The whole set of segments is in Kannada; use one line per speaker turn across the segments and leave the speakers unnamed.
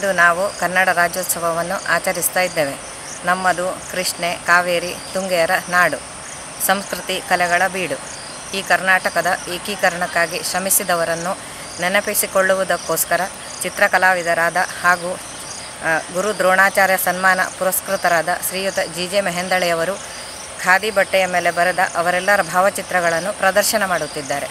ಇಂದು ನಾವು ಕನ್ನಡ ರಾಜ್ಯೋತ್ಸವವನ್ನು ಆಚರಿಸ್ತಾ ಇದ್ದೇವೆ ನಮ್ಮದು ಕೃಷ್ಣೆ ಕಾವೇರಿ ತುಂಗೆಯರ ನಾಡು ಸಂಸ್ಕೃತಿ ಕಲೆಗಳ ಬೀಡು ಈ ಕರ್ನಾಟಕದ ಏಕೀಕರಣಕ್ಕಾಗಿ ಶ್ರಮಿಸಿದವರನ್ನು ನೆನಪಿಸಿಕೊಳ್ಳುವುದಕ್ಕೋಸ್ಕರ ಚಿತ್ರಕಲಾವಿದರಾದ ಹಾಗೂ ಆ, ಗುರು ದ್ರೋಣಾಚಾರ್ಯ ಸನ್ಮಾನ ಪುರಸ್ಕೃತರಾದ ಶ್ರೀಯುತ ಜಿ ಜೆ ಮೆಹೆಂದಳೆಯವರು ಖಾದಿ ಬಟ್ಟೆಯ ಮೇಲೆ ಬರೆದ ಅವರೆಲ್ಲರ ಭಾವಚಿತ್ರಗಳನ್ನು ಪ್ರದರ್ಶನ ಮಾಡುತ್ತಿದ್ದಾರೆ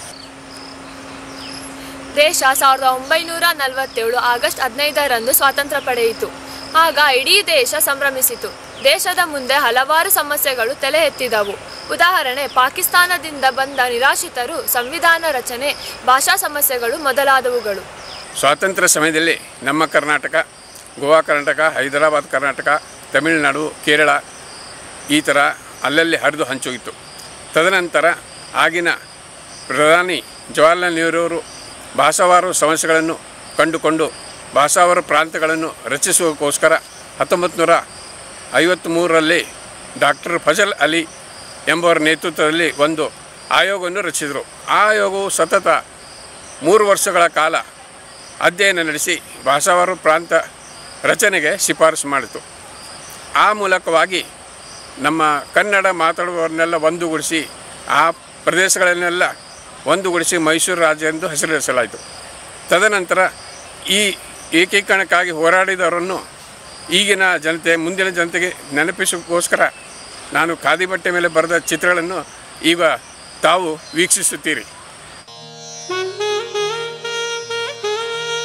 ದೇಶ ಸಾವಿರದ ಒಂಬೈನೂರ ನಲವತ್ತೇಳು ಆಗಸ್ಟ್ ಹದಿನೈದರಂದು ಸ್ವಾತಂತ್ರ್ಯ ಪಡೆಯಿತು ಆಗ ಇಡೀ ದೇಶ ಸಂಭ್ರಮಿಸಿತು ದೇಶದ ಮುಂದೆ ಹಲವಾರು ಸಮಸ್ಯೆಗಳು ತಲೆ ಎತ್ತಿದವು ಉದಾಹರಣೆ ಪಾಕಿಸ್ತಾನದಿಂದ ಬಂದ ನಿರಾಶ್ರಿತರು ಸಂವಿಧಾನ ರಚನೆ ಭಾಷಾ ಸಮಸ್ಯೆಗಳು ಮೊದಲಾದವುಗಳು
ಸ್ವಾತಂತ್ರ್ಯ ಸಮಯದಲ್ಲಿ ನಮ್ಮ ಕರ್ನಾಟಕ ಗೋವಾ ಕರ್ನಾಟಕ ಹೈದರಾಬಾದ್ ಕರ್ನಾಟಕ ತಮಿಳುನಾಡು ಕೇರಳ ಈ ಥರ ಅಲ್ಲಲ್ಲಿ ಹರಿದು ಹಂಚೋಗಿತ್ತು ತದನಂತರ ಆಗಿನ ಪ್ರಧಾನಿ ಜವಾಹರ್ಲಾಲ್ ನೆಹರೂರು ಭಾಷಾವಾರು ಸಮಸ್ಯೆಗಳನ್ನು ಕಂಡುಕೊಂಡು ಭಾಷಾವಾರು ಪ್ರಾಂತ್ಯಗಳನ್ನು ರಚಿಸುವಕ್ಕೋಸ್ಕರ ಹತ್ತೊಂಬತ್ತು ನೂರ ಐವತ್ತ್ಮೂರರಲ್ಲಿ ಡಾಕ್ಟರ್ ಫಜಲ್ ಅಲಿ ಎಂಬವರ ನೇತೃತ್ವದಲ್ಲಿ ಒಂದು ಆಯೋಗವನ್ನು ರಚಿಸಿದರು ಆ ಆಯೋಗವು ಸತತ ಮೂರು ವರ್ಷಗಳ ಕಾಲ ಅಧ್ಯಯನ ನಡೆಸಿ ಭಾಷಾವಾರು ಪ್ರಾಂತ ರಚನೆಗೆ ಶಿಫಾರಸು ಮಾಡಿತು ಆ ಮೂಲಕವಾಗಿ ನಮ್ಮ ಕನ್ನಡ ಮಾತಾಡುವವರನ್ನೆಲ್ಲ ಒಂದುಗೂಡಿಸಿ ಆ ಪ್ರದೇಶಗಳನ್ನೆಲ್ಲ ಒಂದುಗೂಡಿಸಿ ಮೈಸೂರು ರಾಜ್ಯ ಎಂದು ಹೆಸರಿಸಲಾಯಿತು ತದನಂತರ ಈ ಏಕೀಕರಣಕ್ಕಾಗಿ ಹೋರಾಡಿದವರನ್ನು ಈಗಿನ ಜನತೆ ಮುಂದಿನ ಜನತೆಗೆ ನೆನಪಿಸೋಕ್ಕೋಸ್ಕರ ನಾನು ಖಾದಿ ಬಟ್ಟೆ ಮೇಲೆ ಬರೆದ ಚಿತ್ರಗಳನ್ನು ಈಗ ತಾವು ವೀಕ್ಷಿಸುತ್ತೀರಿ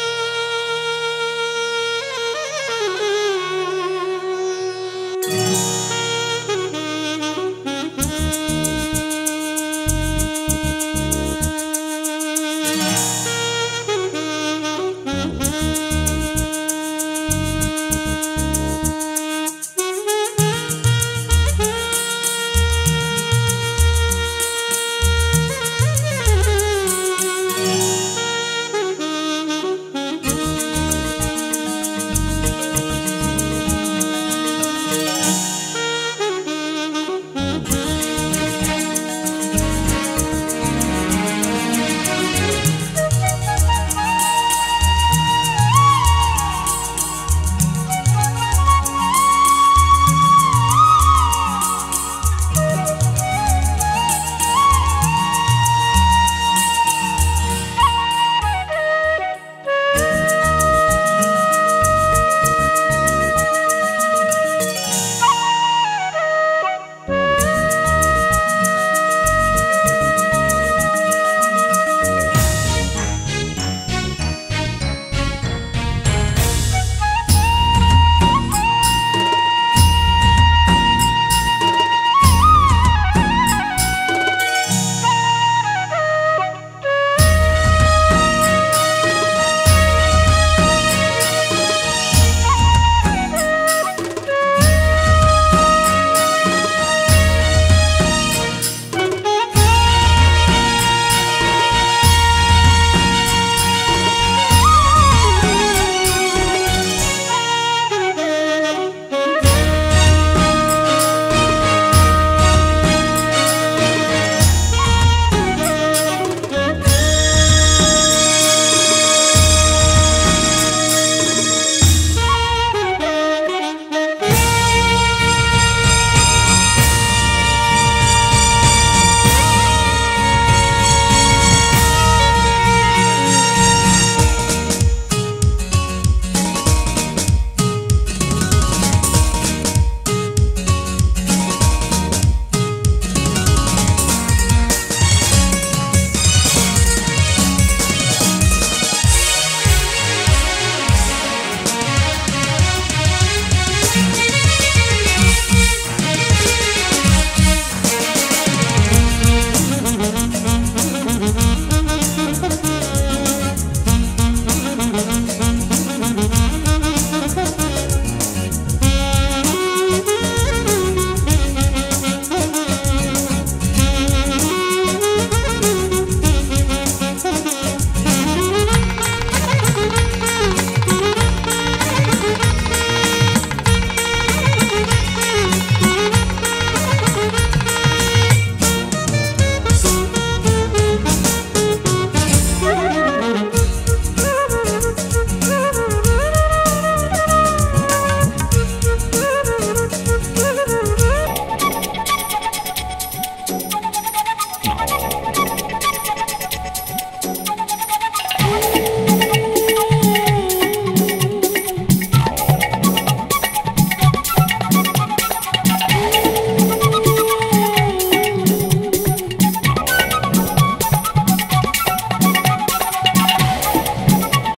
Thank you.